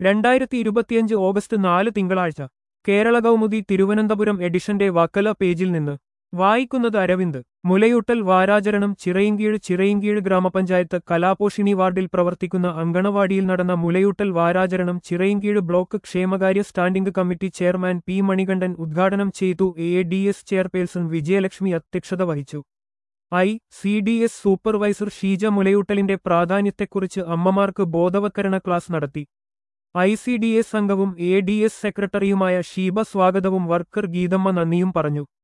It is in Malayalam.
രണ്ടായിരത്തി ഇരുപത്തിയഞ്ച് ഓഗസ്റ്റ് നാല് തിങ്കളാഴ്ച കേരള കൗമുദി തിരുവനന്തപുരം എഡിഷന്റെ വക്കല പേജിൽ നിന്ന് വായിക്കുന്നത് അരവിന്ദ് മുലയൂട്ടൽ വാരാചരണം ചിറയിൻകീഴ് ചിറയിൻകീഴ് ഗ്രാമപഞ്ചായത്ത് കലാപോഷിണി വാർഡിൽ പ്രവർത്തിക്കുന്ന അങ്കണവാടിയിൽ നടന്ന മുലയൂട്ടൽ വാരാചരണം ചിറയിൻകീഴ് ബ്ലോക്ക് ക്ഷേമകാര്യ standing committee chairman P Manikandan ഉദ്ഘാടനം ചെയ്തു A D S chairperson Vijayalakshmi അധ്യക്ഷത വഹിച്ചു I C D S supervisor Sheeja മുലയൂട്ടലിന്റെ പ്രാധാന്യത്തെക്കുറിച്ച് അമ്മമാർക്ക് ബോധവത്കരണ ക്ലാസ് നടത്തി ഐ സി ഡി എസ് അംഗവും എ ഡി എസ് സെക്രട്ടറിയുമായ ഷീബ സ്വാഗതവും വർക്കർ ഗീതമ്മ നന്ദിയും പറഞ്ഞു